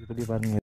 சொல்லி பாருங்க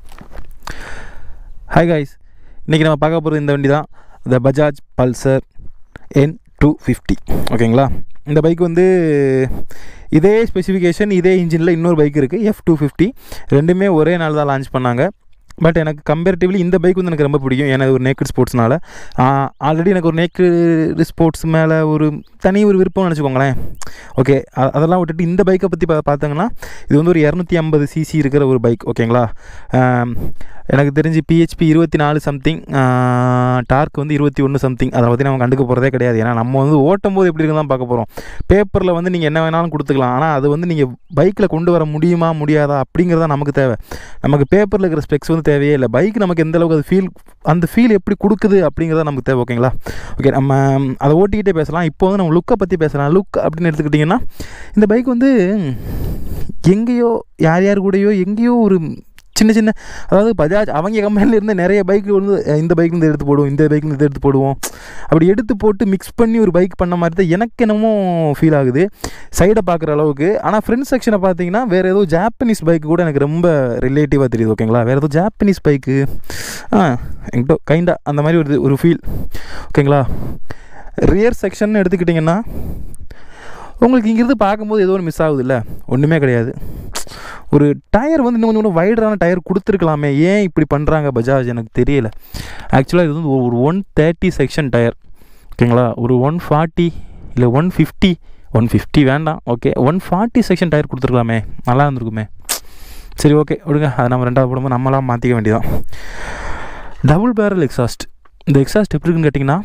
hi guys இன்றைக்கி நம்ம பார்க்க போகிறது இந்த வண்டி தான் the Bajaj Pulsar N two fifty ஓகேங்களா இந்த பைக் வந்து இதே ஸ்பெசிஃபிகேஷன் இதே இன்ஜினில் இன்னொரு பைக் இருக்குது எஃப் டூ ஃபிஃப்டி ரெண்டுமே ஒரே நாள் தான் லான்ச் பண்ணாங்க பட் எனக்கு கம்பேரிட்டிவ்லி இந்த பைக் வந்து எனக்கு ரொம்ப பிடிக்கும் ஏன்னா இது ஒரு நேக்கட் ஸ்போர்ட்ஸ்னால ஆல்ரெடி எனக்கு ஒரு நேக்கட் ஸ்போர்ட்ஸ் மேலே ஒரு தனி ஒரு விருப்பம்னு நினச்சிக்கோங்களேன் ஓகே அதெல்லாம் விட்டுட்டு இந்த பைக்கை பற்றி பா பார்த்தீங்கன்னா இது வந்து ஒரு இரநூத்தி ஐம்பது சிசி இருக்கிற ஒரு பைக் ஓகேங்களா ஆம், எனக்கு தெரிஞ்சு பிஹெச்பி இருபத்தி நாலு சம்திங் டார்க் வந்து இருபத்தி ஒன்று சம்திங் அதை பற்றி நம்ம கண்டுக்க போகிறதே கிடையாது ஏன்னா நம்ம வந்து ஓட்டும் போது எப்படி இருக்குன்னு தான் பார்க்க போகிறோம் பேப்பரில் வந்து நீங்கள் என்ன வேணாலும் கொடுத்துக்கலாம் ஆனால் அது வந்து நீங்கள் பைக்கில் கொண்டு வர முடியுமா முடியாதா அப்படிங்கிறதா நமக்கு தேவை நமக்கு பேப்பரில் இருக்கிற ஸ்பெக்ஸ் வந்து தேவையே இல்லை பைக் நமக்கு எந்த அளவுக்கு அது ஃபீல் அந்த ஃபீல் எப்படி கொடுக்குது அப்படிங்கிறத நமக்கு தேவை ஓகேங்களா ஓகே நம்ம அதை ஓட்டிக்கிட்டே பேசலாம் இப்போ வந்து நம்ம லுக்கை பற்றி பேசலாம் லுக் அப்படின்னு எடுத்துக்கிட்டிங்கன்னா இந்த பைக் வந்து எங்கேயோ யார் யார் கூடயோ எங்கேயோ ஒரு சின்ன சின்ன அதாவது பஜாஜ் அவங்க கம்பெனியில் இருந்து நிறைய பைக் வந்து அஹ், இந்த பைக் வந்து எடுத்து போடுவோம் இந்த பைக் வந்து எடுத்து போடுவோம் அப்படி எடுத்து போட்டு மிக்ஸ் பண்ணி ஒரு பைக் பண்ண மாதிரி தான் எனக்கு என்னமோ ஃபீல் ஆகுது சைடை பார்க்குற அளவுக்கு ஆனால் ஃப்ரண்ட் செக்ஷனை பார்த்தீங்கன்னா வேறு ஏதோ ஜாப்பனீஸ் பைக் கூட எனக்கு ரொம்ப ரிலேட்டிவாக தெரியுது ஓகேங்களா வேறு ஏதோ ஜாப்பனீஸ் பைக்கு ஆ என்கிட்ட கைண்டாக அந்த மாதிரி ஒரு ஒரு ஃபீல் ஓகேங்களா ரியர் செக்ஷன் எடுத்துக்கிட்டிங்கன்னா உங்களுக்கு இங்கிருந்து பார்க்கும்போது ஏதோ ஒன்று மிஸ் ஆகுது இல்லை ஒன்றுமே கிடையாது ஒரு டயர் வந்து இன்னும் கொஞ்சம் கூட வைடரான டயர் கொடுத்துருக்கலாமே ஏன் இப்படி பண்ணுறாங்க பஜாஜ் எனக்கு தெரியல ஆக்சுவலாக இது வந்து ஒரு ஒன் தேர்ட்டி செக்ஷன் டயர் ஓகேங்களா ஒரு ஒன் ஃபார்ட்டி இல்லை ஒன் ஃபிஃப்டி ஒன் ஃபிஃப்டி வேண்டாம் okay one forty section tyre கொடுத்துருக்கலாமே நல்லா இருந்திருக்குமே சரி ஓகே விடுங்க அதை நம்ம ரெண்டாவது போடும்போது நம்மளாம் மாற்றிக்க வேண்டியதான் டபுள் பேரல் எக்ஸாஸ்ட் இந்த எக்ஸாஸ்ட் எப்படி இருக்குன்னு கேட்டிங்கன்னா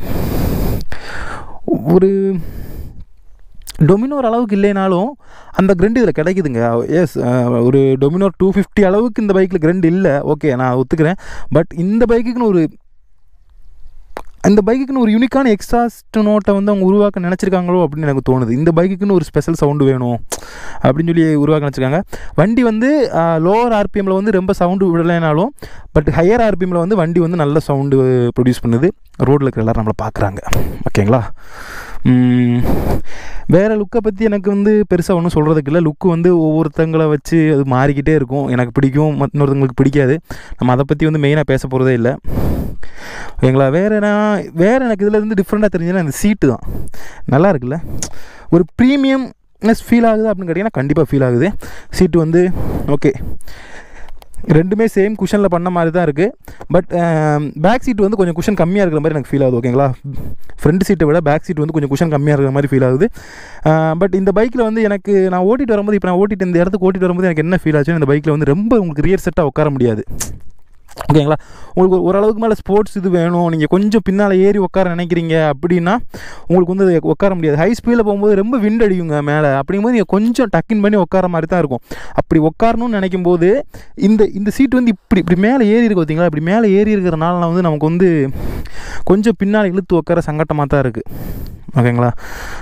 ஒரு டொமினோர் அளவுக்கு இல்லைனாலும் அந்த கிரெண்ட் இதில் கிடைக்குதுங்க எஸ் ஒரு டொமினோர் டூ ஃபிஃப்டி அளவுக்கு இந்த பைக்கில் கிரெண்ட் இல்லை ஓகே நான் ஒத்துக்கிறேன் பட் இந்த பைக்குக்குன்னு ஒரு இந்த பைக்குக்குன்னு ஒரு யூனிக்கான எக்ஸாஸ்ட் நோட்டை வந்து அவங்க உருவாக்க நினச்சிருக்காங்களோ அப்படின்னு எனக்கு தோணுது இந்த பைக்குக்குன்னு ஒரு ஸ்பெஷல் சவுண்டு வேணும் அப்படின்னு சொல்லி உருவாக்க நினச்சிருக்காங்க வண்டி வந்து லோவர் ஆர்பிஎம்மில் வந்து ரொம்ப சவுண்டு விடலைனாலும் பட் ஹையர் ஆர்பிஎம்மில் வந்து வண்டி வந்து நல்ல சவுண்டு ப்ரொடியூஸ் பண்ணுது ரோட்டில் இருக்கிற எல்லாரும் நம்மளை பார்க்குறாங்க ஓகேங்களா ம், வேறு லுக்கை பற்றி எனக்கு வந்து பெருசாக ஒன்றும் சொல்கிறதுக்கு இல்லை லுக்கு வந்து ஒவ்வொருத்தங்களை வச்சு அது மாறிக்கிட்டே இருக்கும் எனக்கு பிடிக்கும் மத்~ இன்னொருத்தங்களுக்கு பிடிக்காது நம்ம அதை பற்றி வந்து மெயினாக பேச போகிறதே இல்லை ஓகேங்களா வேறு நான் வேறு எனக்கு இதில் இருந்து டிஃப்ரெண்ட்டாக தெரிஞ்சதுன்னா இந்த சீட்டு தான் நல்லா இருக்குல்ல ஒரு ப்ரீமியம்னஸ் ஃபீல் ஆகுது அப்படின்னு கேட்டிங்கன்னா கண்டிப்பாக ஃபீல் ஆகுது சீட்டு வந்து ஓகே ரெண்டுமே சேம் குஷனில் பண்ண மாதிரி தான் இருக்குது பட் பேக் சீட் வந்து கொஞ்சம் குஷன் கம்மியாக இருக்கிற மாதிரி எனக்கு ஃபீல் ஆகுது ஓகேங்களா ஃப்ரண்ட் சீட்டை விட பேக் சீட் வந்து கொஞ்சம் குஷன் கம்மியாக இருக்கிற மாதிரி ஃபீல் ஆகுது பட் இந்த பைக்கில் வந்து எனக்கு நான் ஓட்டிட்டு வரும்போது இப்போ நான் ஓட்டிட்டு இந்த இடத்துக்கு ஓட்டிட்டு வரும்போது எனக்கு என்ன ஃபீல் ஆச்சுன்னா இந்த பைக்கில் வந்து ரொம்ப உங்களுக்கு ரியர் செட்டாக உட்கார முடியாது ஓகேங்களா உங்களுக்கு ஒரு- ஓரளவுக்கு மேலே ஸ்போர்ட்ஸ் இது வேணும் நீங்கள் கொஞ்சம் பின்னால் ஏறி உட்கார நினைக்கிறீங்க அப்படின்னா உங்களுக்கு வந்து அது உட்கார முடியாது ஹை ஸ்பீடில் போகும்போது ரொம்ப விண்ட் அடிக்குங்க மேலே அப்படிங்கும்போது நீங்கள் கொஞ்சம் டக்கின் பண்ணி உட்கார மாதிரி தான் இருக்கும் அப்படி உட்காரணும்னு நினைக்கும் போது இந்த இந்த சீட் வந்து இப்படி இப்படி மேலே ஏறி இருக்கு பார்த்தீங்களா இப்படி மேலே ஏறி இருக்கிறனால வந்து நமக்கு வந்து கொஞ்சம் பின்னால் இழுத்து உட்கார சங்கட்டமாக தான் இருக்குது ஓகேங்களா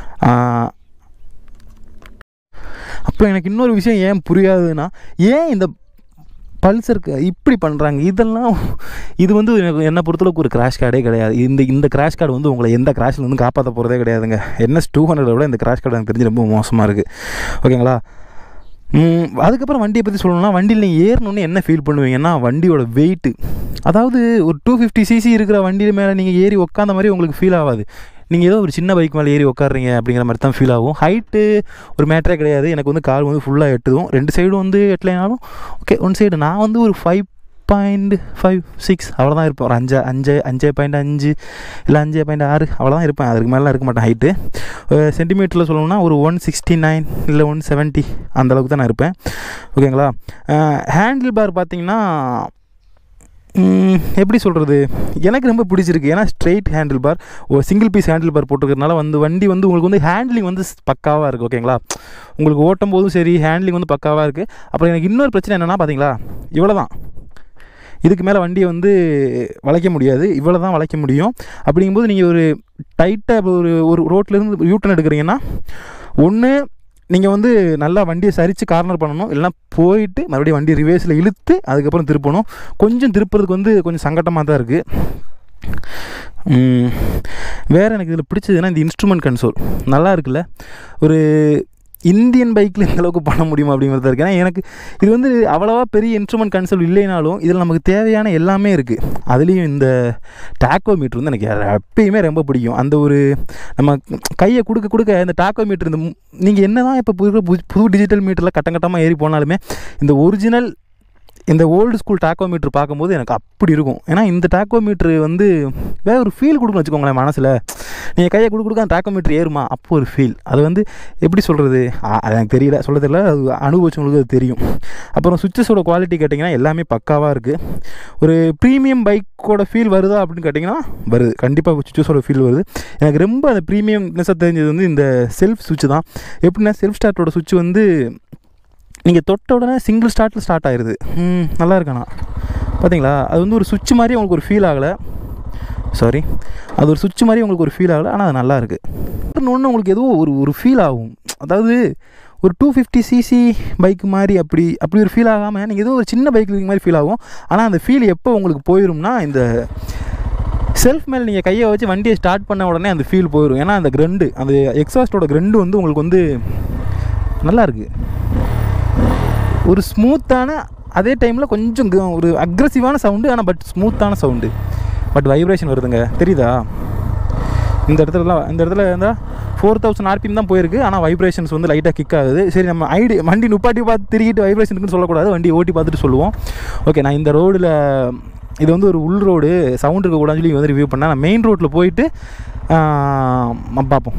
அப்போ எனக்கு இன்னொரு விஷயம் ஏன் புரியாதுன்னா ஏன் இந்த பல்சருக்கு இப்படி பண்ணுறாங்க இதெல்லாம் இது வந்து எனக்கு என்னை பொறுத்தளவுக்கு ஒரு கிராஷ் கார்டே கிடையாது இந்த இந்த கிராஷ் கார்டு வந்து உங்களை எந்த கிராஷ்ல இருந்து காப்பாற்ற போகிறதே கிடையாதுங்க என்எஸ் டூ ஹண்ட்ரடை விட இந்த கிராஷ் கார்டு எனக்கு தெரிஞ்சு ரொம்ப மோசமாக இருக்குது ஓகேங்களா ம், அதுக்கப்புறம் வண்டியை பற்றி சொல்லணும்னா வண்டியில் நீங்கள் ஏறணுன்னு என்ன ஃபீல் பண்ணுவீங்கன்னா வண்டியோட வெயிட்டு அதாவது ஒரு டூ ஃபிஃப்டி சிசி இருக்கிற வண்டியில் மேலே நீங்கள் ஏறி உட்காந்த மாதிரி உங்களுக்கு ஃபீல் ஆகாது நீங்கள் ஏதோ ஒரு சின்ன பைக் மேலே ஏறி உட்காடுறீங்க அப்படிங்கிற மாதிரி தான் ஃபீல் ஆகும் ஹைட்டு ஒரு மேட்டரே கிடையாது எனக்கு வந்து கால் வந்து ஃபுல்லாக எட்டுதும் ரெண்டு சைடும் வந்து எட்டலைனாலும் ஓகே ஒன் சைடு நான் வந்து ஒரு ஃபைவ் பாயிண்ட் ஃபைவ் சிக்ஸ் அவ்வளோதான் இருப்பேன் ஒரு அஞ்சு அஞ்சு அஞ்சு பாயிண்ட் அஞ்சு இல்லை அஞ்சு பாயிண்ட் ஆறு அவ்வளோதான் இருப்பேன் அதுக்கு மேலே இருக்க மாட்டேன் ஹைட்டு சென்டிமீட்டரில் சொல்லணும்னா ஒரு ஒன் சிக்ஸ்டி நைன் இல்லை ஒன் செவன்ட்டி அந்தளவுக்கு தான் நான் இருப்பேன் ஓகேங்களா ஹேண்டில் பார் பார்த்தீங்கன்னா ம், எப்படி சொல்கிறது எனக்கு ரொம்ப பிடிச்சிருக்கு ஏன்னா ஸ்ட்ரெயிட் ஹேண்டில் பார் ஒரு சிங்கிள் பீஸ் ஹேண்டில் பார் போட்டிருக்கறனால வந்து வண்டி வந்து உங்களுக்கு வந்து ஹேண்ட்லிங் வந்து பக்காவாக இருக்குது ஓகேங்களா உங்களுக்கு ஓட்டும் போதும் சரி ஹேண்ட்லிங் வந்து பக்காவாக இருக்குது அப்புறம் எனக்கு இன்னொரு பிரச்சனை என்னென்னா பார்த்தீங்களா இவ்வளோ தான் இதுக்கு மேலே வண்டியை வந்து வளைக்க முடியாது இவ்வளோ தான் வளைக்க முடியும் அப்படிங்கும்போது நீங்கள் ஒரு டைட்டாக ஒரு ஒரு ரோட்லேருந்து யூட்டன் எடுக்கிறீங்கன்னா ஒன்று நீங்கள் வந்து நல்லா வண்டியை சரித்து கார்னர் பண்ணணும் இல்லைனா போயிட்டு மறுபடியும் வண்டியை ரிவேஸில் இழுத்து அதுக்கப்புறம் திருப்பணும் கொஞ்சம் திருப்புறதுக்கு வந்து கொஞ்சம் சங்கட்டமாக தான் இருக்குது வேறு எனக்கு இதில் பிடிச்சதுன்னா இந்த இன்ஸ்ட்ருமெண்ட் கன்சோல் நல்லா இருக்குல்ல ஒரு இந்தியன் பைக்கில் இந்த அளவுக்கு பண்ண முடியுமா அப்படிங்கிறத இருக்கு ஏன்னா எனக்கு இது வந்து அவ்வளோவா பெரிய இன்ஸ்ட்ருமெண்ட் கன்சோல் இல்லைனாலும் இதில் நமக்கு தேவையான எல்லாமே இருக்குது அதுலேயும் இந்த டாக்கோ மீட்டர் வந்து எனக்கு எப்பயுமே ரொம்ப பிடிக்கும் அந்த ஒரு நம்ம கையை கொடுக்க கொடுக்க இந்த டாக்கோ மீட்டர் இந்த நீங்கள் என்ன தான் இப்போ புது புது- புது டிஜிட்டல் மீட்டரில் கட்டம் கட்டமாக ஏறி போனாலுமே இந்த ஒரிஜினல் இந்த ஓல்டு ஸ்கூல் டாக்கோ மீட்ரு பார்க்கும்போது எனக்கு அப்படி இருக்கும் ஏன்னா இந்த டாக்கோ மீட்ரு வந்து வேற ஒரு ஃபீல் கொடுக்கணும் வச்சுக்கோங்களேன் மனசில் நீங்கள் கையை கொடுக்க கொடுக்க அந்த டாக்கோ மீட்ரு ஏறுமா அப்போ ஒரு ஃபீல் அது வந்து எப்படி சொல்கிறது அது எனக்கு தெரியல சொல்ல தெரியல அது அனுபவிச்சவங்களுக்கு அது தெரியும் அப்புறம் சுவிச்சஸோட குவாலிட்டி கேட்டிங்கன்னா எல்லாமே பக்காவாக இருக்குது ஒரு ப்ரீமியம் பைக்கோட ஃபீல் வருதா அப்படின்னு கேட்டிங்கன்னா வருது கண்டிப்பாக சுவிச்சஸோட ஃபீல் வருது எனக்கு ரொம்ப அந்த ப்ரீமியம்னஸாக தெரிஞ்சது வந்து இந்த செல்ஃப் சுவிட்ச் தான் எப்படின்னா செல்ஃப் ஸ்டார்ட்டோட சுவிட்ச் வந்து நீங்கள் தொட்ட உடனே சிங்கிள் ஸ்டார்ட்டில் ஸ்டார்ட் ஆயிடுது ம், நல்லா இருக்கண்ணா பார்த்தீங்களா அது வந்து ஒரு சுவிட்ச் மாதிரி உங்களுக்கு ஒரு ஃபீல் ஆகலை சாரி அது ஒரு சுவிட்ச் மாதிரி உங்களுக்கு ஒரு ஃபீல் ஆகலை ஆனால் அது நல்லா இருக்குது ஒன்று உங்களுக்கு ஏதோ ஒரு ஒரு ஃபீல் ஆகும் அதாவது ஒரு டூ ஃபிஃப்டி சிசி பைக் மாதிரி அப்படி அப்படி ஒரு ஃபீல் ஆகாமல் நீங்கள் ஏதோ ஒரு சின்ன பைக் மாதிரி ஃபீல் ஆகும் ஆனால் அந்த ஃபீல் எப்போ உங்களுக்கு போயிடும்னா இந்த செல்ஃப் மேலே நீங்கள் கையை வச்சு வண்டியை ஸ்டார்ட் பண்ண உடனே அந்த ஃபீல் போயிடும் ஏன்னா அந்த கிரண்டு அந்த எக்ஸாஸ்டோட கிரண்டு வந்து உங்களுக்கு வந்து நல்லா இருக்குது ஒரு ஸ்மூத்தான அதே டைமில் கொஞ்சம் க- ஒரு அக்ரஸிவான சவுண்டு ஆனால் பட் ஸ்மூத்தான சவுண்டு பட் வைப்ரேஷன் வருதுங்க தெரியுதா இந்த இடத்துலலாம் இந்த இடத்துல இருந்தால் ஃபோர் தௌசண்ட் ஆர்பிஎம் தான் போயிருக்கு ஆனால் வைப்ரேஷன்ஸ் வந்து லைட்டாக கிக் ஆகுது சரி நம்ம ஐடி வண்டி நுப்பாட்டி பார்த்து திருக்கிட்டு வைப்ரேஷன் இருக்குன்னு சொல்லக்கூடாது வண்டி ஓட்டி பார்த்துட்டு சொல்லுவோம் ஓகே நான் இந்த ரோடில் இது வந்து ஒரு உள் ரோடு சவுண்ட் இருக்கக்கூடாதுன்னு சொல்லி வந்து ரிவ்யூ பண்ணேன் நான் மெயின் ரோட்டில் போயிட்டு ஆஹ், பார்ப்போம்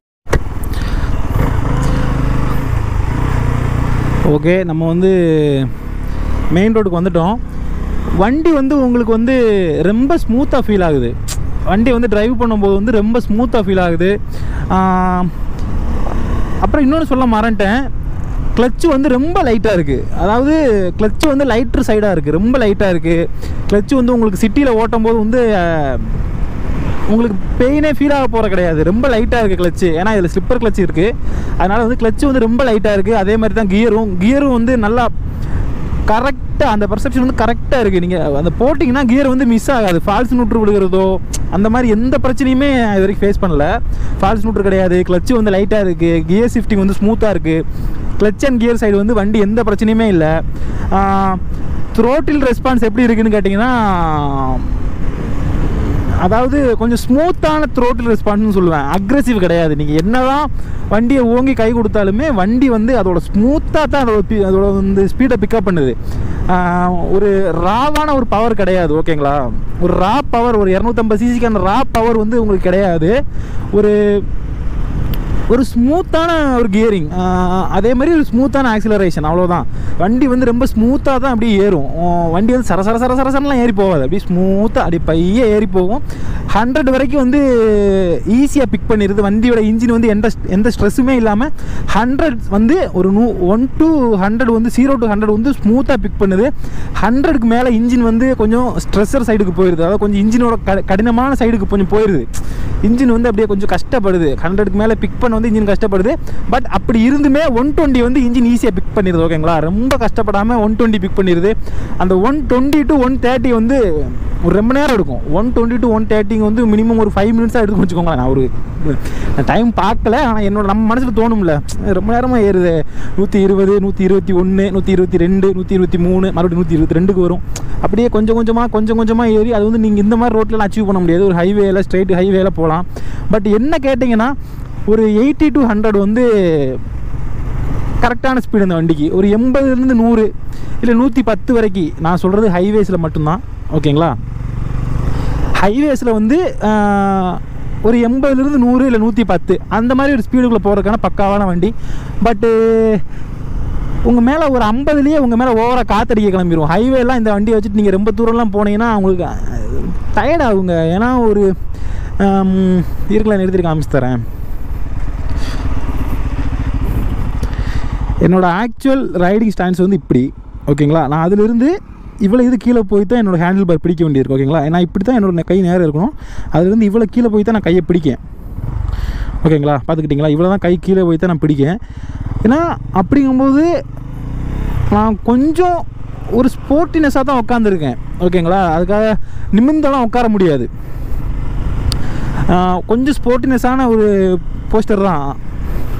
ஓகே நம்ம வந்து மெயின் ரோடுக்கு வந்துட்டோம் வண்டி வந்து உங்களுக்கு வந்து ரொம்ப ஸ்மூத்தாக ஃபீல் ஆகுது வண்டி வந்து டிரைவ் பண்ணும்போது வந்து ரொம்ப ஸ்மூத்தாக ஃபீல் ஆகுது ஆம், அப்புறம் இன்னொன்று சொல்ல மறந்துட்டேன் கிளச்சு வந்து ரொம்ப லைட்டாக இருக்குது அதாவது கிளச்சு வந்து லைட்ரு சைடாக இருக்குது ரொம்ப லைட்டாக இருக்குது கிளச்சு வந்து உங்களுக்கு சிட்டியில் ஓட்டும் போது வந்து அஹ், உங்களுக்கு பெயினே ஃபீல் ஆக போகிற கிடையாது ரொம்ப லைட்டாக இருக்குது கிளச்சு ஏன்னா இதில் ஸ்லிப்பர் கிளச் இருக்குது அதனால் வந்து கிளச்சு வந்து ரொம்ப லைட்டாக இருக்குது அதே மாதிரி தான் கியரும் கியரும் வந்து நல்லா கரெக்டாக அந்த பர்செப்ஷன் வந்து கரெக்டாக இருக்குது நீங்கள் அந்த போட்டிங்கன்னா கியர் வந்து மிஸ் ஆகாது ஃபால்ஸ் நூட்ரு விழுகிறதோ அந்த மாதிரி எந்த பிரச்சனையுமே நான் இது வரைக்கும் ஃபேஸ் பண்ணல ஃபால்ஸ் நூட்ரு கிடையாது கிளச்சு வந்து லைட்டாக இருக்குது கியர் ஷிஃப்டிங் வந்து ஸ்மூத்தாக இருக்குது கிளச் அண்ட் கியர் சைடு வந்து வண்டி எந்த பிரச்சனையுமே இல்லை த்ரோட்டில் ரெஸ்பான்ஸ் எப்படி இருக்குன்னு கேட்டிங்கன்னா அதாவது கொஞ்சம் ஸ்மூத்தான த்ரோட்டில் ரெஸ்பான்ஸ்னு சொல்லுவேன் அக்ரெசிவ் கிடையாது நீங்கள் என்னதான் வண்டியை ஓங்கி கை கொடுத்தாலுமே வண்டி வந்து அதோட ஸ்மூத்தாக தான் அதோட பி- அதோட வந்து ஸ்பீடை பிக்கப் பண்ணுது ஆஹ் ஒரு ராவான ஒரு பவர் கிடையாது ஓகேங்களா ஒரு ரா பவர் ஒரு இரநூத்தம்பது சிசிக்கான ரா பவர் வந்து உங்களுக்கு கிடையாது ஒரு ஒரு ஸ்மூத்தான ஒரு கியரிங் அதே மாதிரி ஒரு ஸ்மூத்தான ஆக்சிலரேஷன் அவ்வளோதான் வண்டி வந்து ரொம்ப ஸ்மூத்தாக தான் அப்படியே ஏறும் உம், வண்டி வந்து சர சர சர சரசரலாம் ஏறி போகாது அப்படியே ஸ்மூத்தாக அப்படியே பைய ஏறி போகும் ஹண்ட்ரட் வரைக்கும் வந்து ஈஸியாக பிக் பண்ணிடுது வண்டியோட இன்ஜின் வந்து எந்த எந்த ஸ்ட்ரெஸ்ஸுமே இல்லாமல் ஹண்ட்ரட் வந்து ஒரு நூ ஒன் டு ஹண்ட்ரட் வந்து ஜீரோ டு ஹண்ட்ரட் வந்து ஸ்மூத்தாக பிக் பண்ணுது ஹண்ட்ரடுக்கு மேலே இன்ஜின் வந்து கொஞ்சம் ஸ்ட்ரெஸ்ஸர் சைடுக்கு போயிடுது அதாவது கொஞ்சம் இன்ஜினோட க கடினமான சைடுக்கு கொஞ்சம் போயிடுது இன்ஜின் வந்து அப்படியே கொஞ்சம் கஷ்டப்படுது ஹண்ட்ரடுக்கு மேலே பிக் பண்ண வந்து இன்ஜின் கஷ்டப்படுது பட் அப்படி இருந்துமே ஒன் டுவெண்ட்டி வந்து இன்ஜின் ஈஸியாக பிக் பண்ணிடுது ஓகேங்களா ரொம்ப கஷ்டப்படாமல் ஒன் டுவெண்ட்டி பிக் பண்ணிடுது அந்த one twenty to one thirty வந்து ஒரு ரொம்ப நேரம் எடுக்கும் ஒன் டுவெண்ட்டி டு ஒன் தேர்ட்டிங்க வந்து மினிமம் ஒரு ஃபைவ் மினிட்ஸாக எடுக்கும் வச்சுக்கோங்களேன் நான் ஒரு டைம் பார்க்கல ஆனால் என்னோட நம்ம மனசில் தோணும்ல ரொம்ப நேரமாக ஏறுது நூற்றி இருபது நூற்றி இருபத்தி ஒன்று நூற்றி இருபத்தி ரெண்டு நூற்றி இருபத்தி மூணு மறுபடியும் நூற்றி இருபத்தி ரெண்டுக்கு வரும் அப்படியே கொஞ்சம் கொஞ்சமாக கொஞ்சம் கொஞ்சமாக ஏறி அது வந்து நீங்கள் இந்த மாதிரி ரோட்டில் அச்சீவ் பண்ண முடியாது ஒரு ஹைவேல ஸ்ட்ரைட் ஹைவேல போகலாம் பட் என்ன கேட்டிங்கன்னா ஒரு எயிட்டி டு ஹண்ட்ரட் வந்து கரெக்டான ஸ்பீடு அந்த வண்டிக்கு ஒரு எண்பதுலேருந்து நூறு இல்லை நூற்றி பத்து வரைக்கும் நான் சொல்கிறது ஹைவேஸில் மட்டும்தான் ஓகேங்களா ஹைவேஸில் வந்து ஆஹ், ஒரு எண்பதுலேருந்து நூறு இல்லை நூற்றி பத்து அந்த மாதிரி ஒரு ஸ்பீடுக்குள்ளே போகிறதுக்கான பக்காவான வண்டி பட்டு உங்கள் மேலே ஒரு ஐம்பதுலேயே உங்கள் மேலே ஓவராக காத்தடிக்க கிளம்பிடும் ஹைவேலாம் இந்த வண்டியை வச்சுட்டு நீங்கள் ரொம்ப தூரம்லாம் போனீங்கன்னா உங்களுக்கு டயர்ட் ஆகுங்க ஏன்னா ஒரு இருக்கலாம் நிறுத்தி காமிச்சு தரேன் என்னோட ஆக்சுவல் ரைடிங் ஸ்டாண்ட்ஸ் வந்து இப்படி ஓகேங்களா நான் அதிலிருந்து இவ்வளோ இது கீழே போய் தான் என்னோட ஹேண்டில் பார் பிடிக்க வேண்டியிருக்கு ஓகேங்களா நான் இப்படி தான் என்னோட கை நேரம் இருக்கணும் அதுலேருந்து இவ்வளோ கீழே போய் தான் நான் கையை பிடிக்கேன் ஓகேங்களா பார்த்துக்கிட்டிங்களா இவ்வளோ தான் கை கீழே போய் தான் நான் பிடிக்கேன் ஏன்னா அப்படிங்கும்போது நான் கொஞ்சம் ஒரு ஸ்போர்ட்டினஸாக தான் உட்காந்துருக்கேன் ஓகேங்களா அதுக்காக நிமிந்தெல்லாம் உட்கார முடியாது ஆஹ் கொஞ்சம் ஸ்போர்ட்டினஸான ஒரு போஸ்டர் தான்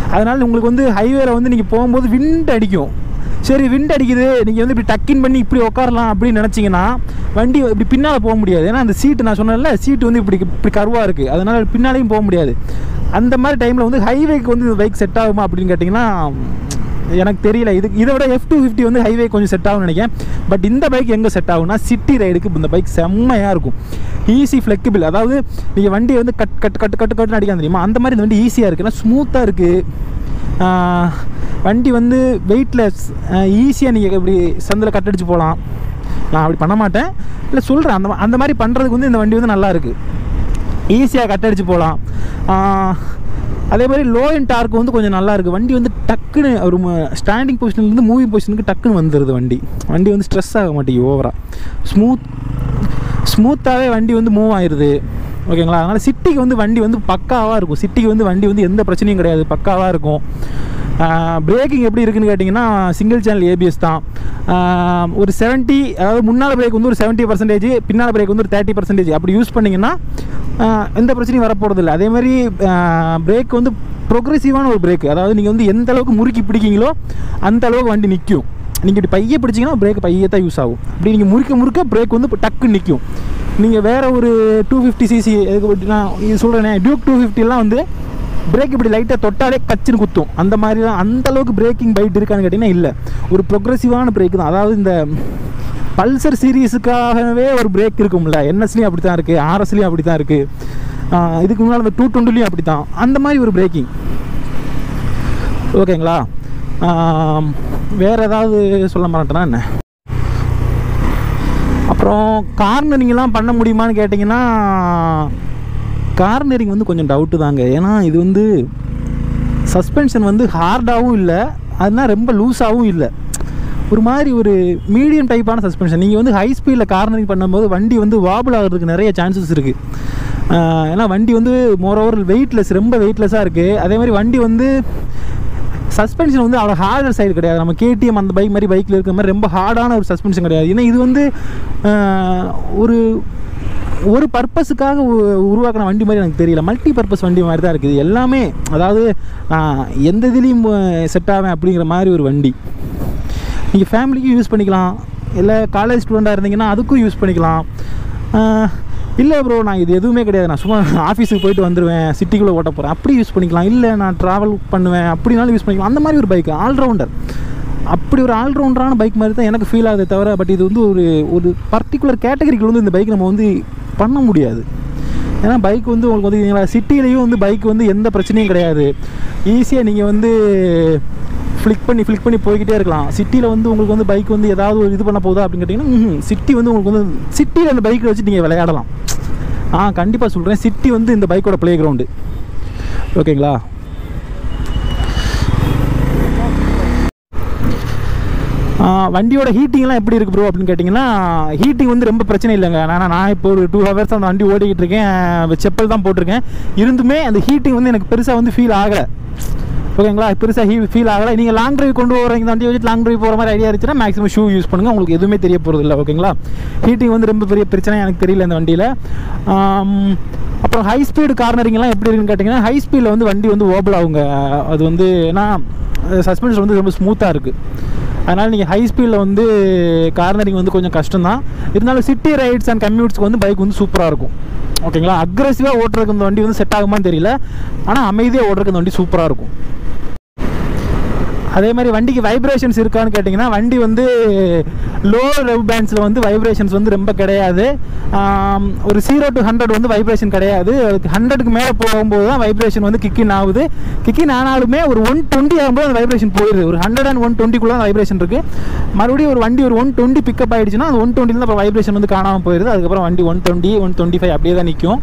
அதனால் உங்களுக்கு வந்து ஹைவேல வந்து நீங்கள் போகும்போது விண்ட் அடிக்கும் சரி விண்ட் அடிக்குது நீங்கள் வந்து இப்படி டக்கின் பண்ணி இப்படி உட்காரலாம் அப்படின்னு நினச்சிங்கன்னா வண்டி இப்படி பின்னால் போக முடியாது ஏன்னா அந்த சீட்டு நான் சொன்னேன்ல சீட்டு வந்து இப்படி இப்படி கருவாக இருக்குது அதனால் பின்னாலையும் போக முடியாது அந்த மாதிரி டைமில் வந்து ஹைவேக்கு வந்து இந்த பைக் செட் ஆகுமா அப்படின்னு கேட்டிங்கன்னா எனக்கு தெரியல இது இதை விட எஃப் டூ ஃபிஃப்டி வந்து ஹைவே கொஞ்சம் செட் ஆகும்னு நினைக்கிறேன் பட் இந்த பைக் எங்கே செட் ஆகும்னா சிட்டி ரைடுக்கு இந்த பைக் செம்மையாக இருக்கும் ஈஸி ஃப்ளெக்சிபிள் அதாவது நீங்கள் வண்டியை வந்து கட் கட் கட்டு கட்டு கட்டுன்னு அடிக்காம தெரியுமா அந்த மாதிரி இந்த வண்டி ஈஸியாக இருக்குது ஏன்னா ஸ்மூத்தாக இருக்குது வண்டி வந்து வெயிட்லெஸ் ஈஸியாக நீங்கள் இப்படி சந்தில் கட்டடிச்சு போகலாம் நான் அப்படி பண்ண மாட்டேன் இல்லை சொல்கிறேன் அந்த மா- அந்த மாதிரி பண்ணுறதுக்கு வந்து இந்த வண்டி வந்து நல்லா இருக்குது ஈஸியாக கட்டடிச்சு போகலாம் அதே மாதிரி லோ அண்ட் டார்க் வந்து கொஞ்சம் நல்லா இருக்குது வண்டி வந்து டக்குன்னு ஒரு ஸ்டாண்டிங் பொசிஷன்லேருந்து மூவிங் பொசிஷனுக்கு டக்குன்னு வந்துடுது வண்டி வண்டி வந்து ஸ்ட்ரெஸ் ஆக மாட்டேங்குது ஓவராக ஸ்மூத் ஸ்மூத்தாகவே வண்டி வந்து மூவ் ஆயிடுது ஓகேங்களா அதனால் சிட்டிக்கு வந்து வண்டி வந்து பக்காவாக இருக்கும் சிட்டிக்கு வந்து வண்டி வந்து எந்த பிரச்சனையும் கிடையாது பக்காவாக இருக்கும் பிரேக்கிங் எப்படி இருக்குன்னு கேட்டிங்கன்னா சிங்கிள் சேனல் ஏபிஎஸ் தான் ஆஹ் ஒரு 70 அதாவது முன்னால் பிரேக் வந்து ஒரு 70% பர்சன்டேஜ் பின்னால் பிரேக் வந்து ஒரு தேர்ட்டி பர்சன்டேஜ் அப்படி யூஸ் பண்ணிங்கன்னா ஆஹ் எந்த பிரச்சனையும் வரப்போகிறது இல்லை அதே மாதிரி பிரேக் வந்து ப்ரொக்ரெசிவான ஒரு பிரேக் அதாவது நீங்கள் வந்து எந்த அளவுக்கு முறுக்கி பிடிக்கீங்களோ அந்த அளவுக்கு வண்டி நிற்கும் நீங்கள் இப்படி பைய பிடிச்சிங்கன்னா பிரேக் பையே தான் யூஸ் ஆகும் இப்படி நீங்கள் முறுக்க முறுக்க பிரேக் வந்து இப்போ டக்குன்னு நிற்கும் நீங்கள் வேறு ஒரு டூ ஃபிஃப்டி சிசி எதுக்கு நான் இது சொல்கிறேனே டியூக் டூ ஃபிஃப்டிலாம் வந்து பிரேக் இப்படி லைட்டாக தொட்டாலே கச்சுன்னு குத்தும் அந்த மாதிரிலாம் அந்த அளவுக்கு பிரேக்கிங் பைட் இருக்கான்னு கேட்டிங்கன்னா இல்லை ஒரு ப்ரொக்ரெசிவான பிரேக் தான் அதாவது இந்த பல்சர் சீரீஸுக்காகவே ஒரு பிரேக் இருக்கும்ல என்எஸ்லேயும் அப்படி தான் இருக்குது ஆர்எஸ்லேயும் அப்படி தான் இருக்குது இதுக்கு முன்னால் அந்த டூ டுவெண்ட்டிலையும் அப்படி தான் அந்த மாதிரி ஒரு பிரேக்கிங் ஓகேங்களா ஆம், வேற ஏதாவது சொல்ல மாட்டேனா என்ன அப்புறம் கார்னரிங்லாம் பண்ண முடியுமான்னு கேட்டிங்கன்னா கார்னரிங் வந்து கொஞ்சம் டவுட்டு தாங்க ஏன்னா இது வந்து சஸ்பென்ஷன் வந்து ஹார்டாகவும் இல்லை அதுனா ரொம்ப லூஸாகவும் இல்லை ஒரு மாதிரி ஒரு மீடியம் டைப்பான சஸ்பென்ஷன் நீங்கள் வந்து ஹை ஸ்பீடில் கார்னரிங் பண்ணும்போது வண்டி வந்து வாபிள் ஆகிறதுக்கு நிறைய சான்சஸ் இருக்குது ஏன்னா வண்டி வந்து மோரோவர் வெயிட்லெஸ் ரொம்ப வெயிட்லெஸ்ஸாக இருக்குது அதே மாதிரி வண்டி வந்து சஸ்பென்ஷன் வந்து அவ்வளோ ஹார்டர் சைடு கிடையாது நம்ம கேடிஎம் அந்த பைக் மாதிரி பைக்கில் இருக்கிற மாதிரி ரொம்ப ஹார்டான ஒரு சஸ்பென்ஷன் கிடையாது ஏன்னா இது வந்து ஆஹ், ஒரு ஒரு பர்பஸுக்காக உருவாக்கின வண்டி மாதிரி எனக்கு தெரியல மல்டி பர்பஸ் வண்டி மாதிரி தான் இருக்குது எல்லாமே அதாவது ஆஹ், எந்த இதுலேயும் செட் ஆவேன் அப்படிங்கிற மாதிரி ஒரு வண்டி நீங்கள் ஃபேமிலிக்கும் யூஸ் பண்ணிக்கலாம் இல்லை காலேஜ் ஸ்டூடெண்ட்டாக இருந்தீங்கன்னா அதுக்கும் யூஸ் பண்ணிக்கலாம் இல்லை ப்ரோ நான் இது எதுவுமே கிடையாது நான் சும்மா ஆஃபீஸுக்கு போயிட்டு வந்துடுவேன் சிட்டிக்குள்ளே ஓட்ட போகிறேன் அப்படி யூஸ் பண்ணிக்கலாம் இல்லை நான் ட்ராவல் பண்ணுவேன் அப்படினாலும் யூஸ் பண்ணிக்கலாம் அந்த மாதிரி ஒரு பைக் ஆல்ரவுண்டர் அப்படி ஒரு ஆல்ரவுண்டரான பைக் மாதிரி தான் எனக்கு ஃபீல் ஆகுதே தவிர பட் இது வந்து ஒரு ஒரு பர்டிகுலர் கேட்டகரிக்கு வந்து இந்த பைக் நம்ம வந்து பண்ண முடியாது ஏன்னா பைக் வந்து உங்களுக்கு வந்து நீங்களா சிட்டிலையும் வந்து பைக் வந்து எந்த பிரச்சனையும் கிடையாது ஈஸியாக நீங்கள் வந்து ஃப்ளிக் பண்ணி ஃப்ளிக் பண்ணி போய்கிட்டே இருக்கலாம் சிட்டியில் வந்து உங்களுக்கு வந்து பைக் வந்து ஏதாவது ஒரு இது பண்ண போகுதா அப்படின்னு கேட்டிங்கன்னா சிட்டி வந்து உங்களுக்கு வந்து சிட்டியில் அந்த பைக்கை வச்சு நீங்கள் விளையாடலாம் ஆ கண்டிப்பாக சொல்கிறேன் சிட்டி வந்து இந்த பைக்கோட ப்ளே கிரவுண்டு ஓகேங்களா ஆ, வண்டியோட ஹீட்டிங்லாம் எப்படி இருக்குது ப்ரோ அப்படின்னு கேட்டிங்கன்னா ஹீட்டிங் வந்து ரொம்ப பிரச்சனை இல்லைங்க நான் நான் இப்போ ஒரு டூ ஹவர்ஸ் அந்த வண்டி ஓடிக்கிட்டு இருக்கேன் செப்பல் தான் போட்டிருக்கேன் இருந்துமே அந்த ஹீட்டிங் வந்து எனக்கு பெருசாக வந்து ஃபீல் ஆகலை ஓகேங்களா பெருசாக ஹீ ஃபீல் ஆகலை நீங்கள் லாங் டிரைவ் கொண்டு போகிறீங்க வண்டி வச்சுட்டு லாங் டிரைவ் போகிற மாதிரி ஐடியா இருந்துச்சுன்னா மேக்ஸிமம் ஷூ யூஸ் பண்ணுங்கள் உங்களுக்கு எதுவுமே தெரிய போகிறது இல்லை ஓகேங்களா ஹீட்டிங் வந்து ரொம்ப பெரிய பிரச்சனை எனக்கு தெரியல இந்த வண்டியில் அப்புறம் ஹை ஸ்பீடு கார்னரிங்லாம் எப்படி இருக்குன்னு கேட்டிங்கன்னா ஹை ஸ்பீடில் வந்து வண்டி வந்து ஓபல் ஆகுங்க அது வந்து ஏன்னா சஸ்பென்ஷன் வந்து ரொம்ப ஸ்மூத்தாக இருக்குது அதனால் நீங்கள் ஹை ஸ்பீடில் வந்து கார்னரிங் வந்து கொஞ்சம் கஷ்டம் தான் இருந்தாலும் சிட்டி ரைட்ஸ் அண்ட் கம்யூட்ஸ்க்கு வந்து பைக் வந்து சூப்பராக இருக்கும் ஓகேங்களா அக்ரெசிவாக ஓட்டுறதுக்கு இந்த வண்டி வந்து செட் ஆகுமான்னு தெரியல ஆனால் அமைதியாக ஓட்டுறதுக்கு இந்த வண்டி சூப்பராக இருக்கும் அதே மாதிரி வண்டிக்கு வைப்ரேஷன்ஸ் இருக்கான்னு கேட்டிங்கன்னா வண்டி வந்து லோ ரெவ் பேண்ட்ஸில் வந்து வைப்ரேஷன்ஸ் வந்து ரொம்ப கிடையாது ஆம், ஒரு ஜீரோ டு ஹண்ட்ரட் வந்து வைப்ரேஷன் கிடையாது ஹண்ட்ரடுக்கு மேலே போகும்போது தான் வைப்ரேஷன் வந்து கிக்கின் ஆகுது கிக்கின் ஆனாலுமே ஒரு ஒன் டுவெண்ட்டி ஆகும்போது அந்த வைப்ரேஷன் போயிடுது ஒரு ஹண்ட்ரட் அண்ட் ஒன் டுவெண்ட்டிக்குள்ளே அந்த வைப்ரேஷன் இருக்குது மறுபடியும் ஒரு வண்டி ஒரு ஒன் டுவெண்ட்டி பிக்கப் ஆகிடுச்சுன்னா அந்த ஒன் டுவெண்ட்டியில் அப்புறம் வைப்ரேஷன் வந்து காணாமல் போயிடுது அதுக்கப்புறம் வண்டி one twenty one twenty five அப்படியே தான் நிற்கும்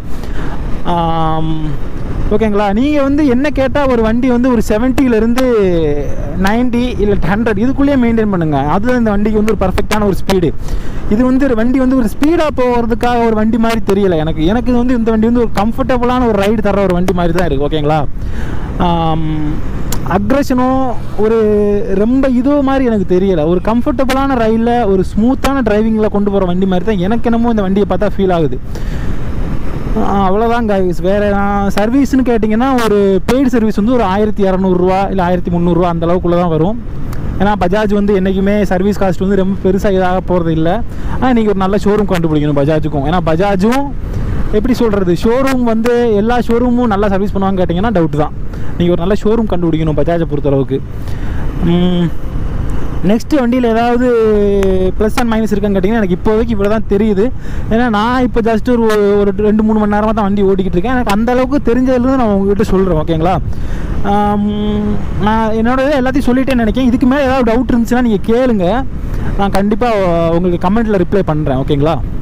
ஓகேங்களா நீங்கள் வந்து என்ன கேட்டால் ஒரு வண்டி வந்து ஒரு 70 ல இருந்து 90 இல்லை ஹண்ட்ரட் இதுக்குள்ளேயே மெயின்டைன் பண்ணுங்கள் அதுதான் இந்த வண்டிக்கு வந்து ஒரு பர்ஃபெக்டான ஒரு ஸ்பீடு இது வந்து ஒரு வண்டி வந்து ஒரு ஸ்பீடாக போகிறதுக்காக ஒரு வண்டி மாதிரி தெரியல எனக்கு எனக்கு இது வந்து இந்த வண்டி வந்து ஒரு கம்ஃபர்டபுளான ஒரு ரைடு தர ஒரு வண்டி மாதிரி தான் இருக்குது ஓகேங்களா அக்ரஷனும் ஒரு ரொம்ப இதோ மாதிரி எனக்கு தெரியல ஒரு கம்ஃபர்டபுளான ரைடில் ஒரு ஸ்மூத்தான டிரைவிங்கில் கொண்டு போகிற வண்டி மாதிரி தான் எனக்கு என்னமோ இந்த வண்டியை பார்த்தா ஃபீல் ஆகுது அவ்வளோதான் கைஸ் வேறு சர்வீஸ்னு கேட்டிங்கன்னா ஒரு பெய்டு சர்வீஸ் வந்து ஒரு ஆயிரத்தி இரநூறுவா இல்லை ஆயிரத்தி முந்நூறுரூவா அந்த அளவுக்குள்ளே தான் வரும் ஏன்னா பஜாஜ் வந்து என்றைக்குமே சர்வீஸ் காஸ்ட் வந்து ரொம்ப பெருசாக இதாக போகிறது இல்லை ஆனால் நீங்கள் ஒரு நல்ல ஷோரூம் கண்டுபிடிக்கணும் பஜாஜுக்கும் ஏன்னா பஜாஜும் எப்படி சொல்கிறது ஷோரூம் வந்து எல்லா ஷோரூமும் நல்லா சர்வீஸ் பண்ணுவாங்க கேட்டிங்கன்னா டவுட் தான் நீங்கள் ஒரு நல்ல ஷோரூம் கண்டுபிடிக்கணும் பஜாஜை பொறுத்தளவுக்கு நெக்ஸ்ட் வண்டியில் ஏதாவது ப்ளஸ் அண்ட் மைனஸ் இருக்கான்னு கேட்டிங்கன்னா எனக்கு இப்போதைக்கு இவ்வளோ தான் தெரியுது ஏன்னா நான் இப்போ ஜஸ்ட் ஒரு ஒரு ரெண்டு மூணு மணி நேரமாக தான் வண்டி ஓட்டிக்கிட்டு இருக்கேன் எனக்கு அந்த அளவுக்கு தெரிஞ்சதுலேருந்து நான் உங்ககிட்ட சொல்கிறேன் ஓகேங்களா ஆம், நான் என்னோட இதை எல்லாத்தையும் சொல்லிட்டேன்னு நினைக்கிறேன் இதுக்கு மேலே ஏதாவது டவுட் இருந்துச்சுன்னா நீங்கள் கேளுங்க நான் கண்டிப்பாக உங்களுக்கு கமெண்ட்டில் ரிப்ளை பண்ணுறேன் ஓகேங்களா